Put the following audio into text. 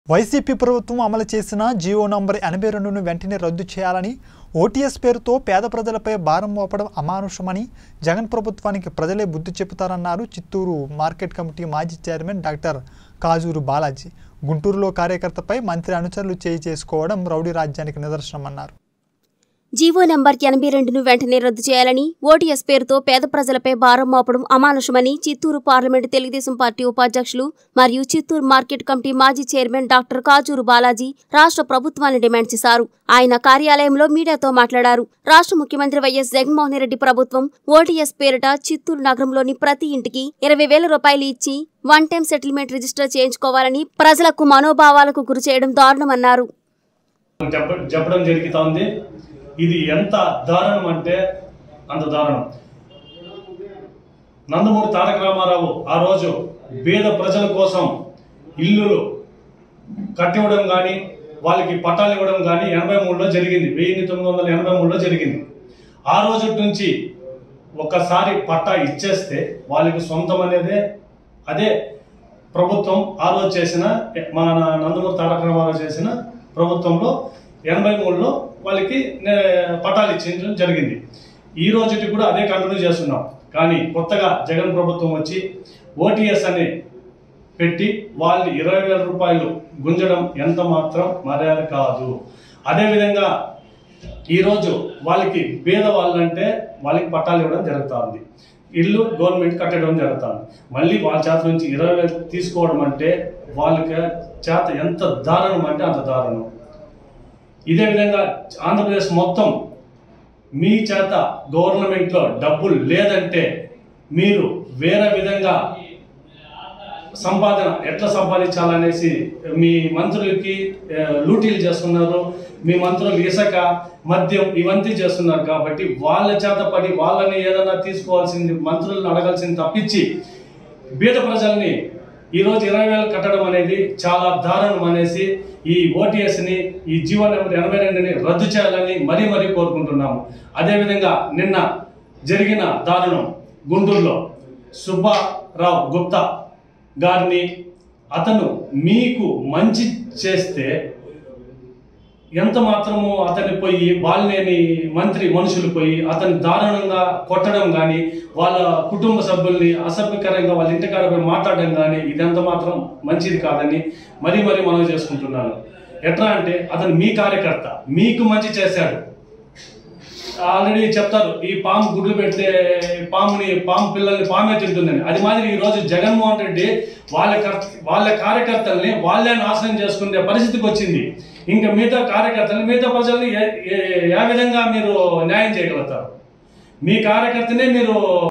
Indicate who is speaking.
Speaker 1: YCP ప్రభుత్వం అమలు చేసిన జీవో నంబర్ ఎనభై రెండును వెంటనే రద్దు చేయాలని ఓటీఎస్ పేరుతో పేద ప్రజలపై భారం మోపడం అమానుషమని జగన్ ప్రభుత్వానికి ప్రజలే బుద్ధి చెబుతారన్నారు చిత్తూరు మార్కెట్ కమిటీ మాజీ చైర్మన్ డాక్టర్ కాజూరు బాలాజీ గుంటూరులో కార్యకర్తపై మంత్రి అనుచరులు చేయి చేసుకోవడం రౌడీ రాజ్యానికి నిదర్శనమన్నారు
Speaker 2: జీవో నంబర్ ఎనభై రెండును వెంటనే రద్దు చేయాలని ఓటీఎస్ పేరుతో పేద ప్రజలపై భారం మోపడం అమానుషమని చిత్తూరు పార్లమెంటు తెలుగుదేశం పార్టీ ఉపాధ్యక్షులు మరియు చిత్తూరు మార్కెట్ కమిటీ మాజీ చైర్మన్ డాక్టర్ కాజూరు బాలాజీ రాష్ట్ర ప్రభుత్వాన్ని డిమాండ్ చేశారు ఆయన కార్యాలయంలో మీడియాతో మాట్లాడారు రాష్ట్ర ముఖ్యమంత్రి వైఎస్ జగన్మోహన్ రెడ్డి ప్రభుత్వం ఓటీఎస్ పేరిట చిత్తూరు నగరంలోని ప్రతి ఇంటికి ఇరవై వేల రూపాయలు ఇచ్చి వన్ టైం సెటిల్మెంట్ రిజిస్టర్ చేయించుకోవాలని ప్రజలకు మనోభావాలకు గురి చేయడం దారుణమన్నారు
Speaker 3: చెప్ప చెప్పడం జరుగుతోంది ఇది ఎంత దారుణం అంటే అంత దారుణం నందమూరి తారక రామారావు ఆ రోజు పేద ప్రజల కోసం ఇల్లులు కట్టివ్వడం కానీ వాళ్ళకి పట్టాలు ఇవ్వడం కానీ ఎనభై మూడులో జరిగింది వెయ్యి తొమ్మిది వందల ఎనభై మూడులో జరిగింది ఆ రోజు నుంచి ఒకసారి పట్టా ఇచ్చేస్తే వాళ్ళకి సొంతం అనేదే అదే ప్రభుత్వం ఆ రోజు చేసిన మన నందమూరి తారక రామారావు చేసిన ప్రభుత్వంలో ఎనభై మూడులో వాళ్ళకి నే- పట్టాలు ఇచ్చించడం జరిగింది ఈ రోజుకి కూడా అదే కంటిన్యూ చేస్తున్నాం కానీ కొత్తగా జగన్ ప్రభుత్వం వచ్చి ఓటీఎస్ అని పెట్టి వాళ్ళు ఇరవై వేల రూపాయలు గుంజడం ఎంత మాత్రం మర్యాద కాదు అదేవిధంగా ఈరోజు వాళ్ళకి పేద వాళ్ళంటే వాళ్ళకి పట్టాలు ఇవ్వడం జరుగుతుంది ఇల్లు గవర్నమెంట్ కట్టడం జరుగుతుంది మళ్ళీ వాళ్ళ చేత నుంచి ఇరవై వేలు తీసుకోవడం అంటే వాళ్ళకి చేత ఎంత దారుణం అంటే అంత దారుణం ఇదే విధంగా ఆంధ్రప్రదేశ్ మొత్తం మీ చేత గవర్నమెంట్లో డబ్బులు లేదంటే మీరు వేరే విధంగా సంపాదన ఎట్లా సంపాదించాలనేసి మీ మంత్రులకి ఆ, లూటీలు చేస్తున్నారు మీ మంత్రులు ఇసక మద్యం ఇవంతా చేస్తున్నారు కాబట్టి వాళ్ళ చేత పడి వాళ్ళని ఏదైనా తీసుకోవాల్సింది మంత్రులను అడగాల్సింది తప్పించి బీద ప్రజల్ని ఈరోజు ఇరవై వేలు కట్టడం అనేది చాలా దారుణం అనేసి ఈ ఓటీఎస్ని ఈ జీవో నెంబర్ ఎనభై రెండుని రద్దు చేయాలని మరీ మరీ కోరుకుంటున్నాము అదేవిధంగా నిన్న జరిగిన దారుణం గుంటూరులో సుబ్బారావు గుప్తా గారిని అతను మీకు మంచి చేస్తే ఎంత మాత్రము అతన్ని పోయి బాలినేని మంత్రి మనుషులు పోయి అతన్ని దారుణంగా కొట్టడం కానీ వాళ్ళ కుటుంబ సభ్యుల్ని అసభ్యకరంగా వాళ్ళ ఇంటికాడ పోయి మాట్లాడడం కానీ ఇదంత మాత్రం మంచిది కాదని మరీ మరీ మనం చేసుకుంటున్నాను ఎట్లా అంటే అతను మీ కార్యకర్త మీకు మంచి చేశాడు ఆల్రెడీ చెప్తారు ఈ పాము గుడ్లు పెడితే పాముని పాము పిల్లల్ని పామే తింటుందని అది మాదిరి ఈ రోజు జగన్మోహన్ రెడ్డి వాళ్ళ కర్- వాళ్ళ కార్యకర్తల్ని వాళ్ళే నాశనం చేసుకునే పరిస్థితికి వచ్చింది ఇంకా మిగతా కార్యకర్తల్ని మిగతా ప్రజల్ని ఏ ఏ- ఏ విధంగా మీరు న్యాయం చేయగలుగుతారు మీ కార్యకర్తనే మీరు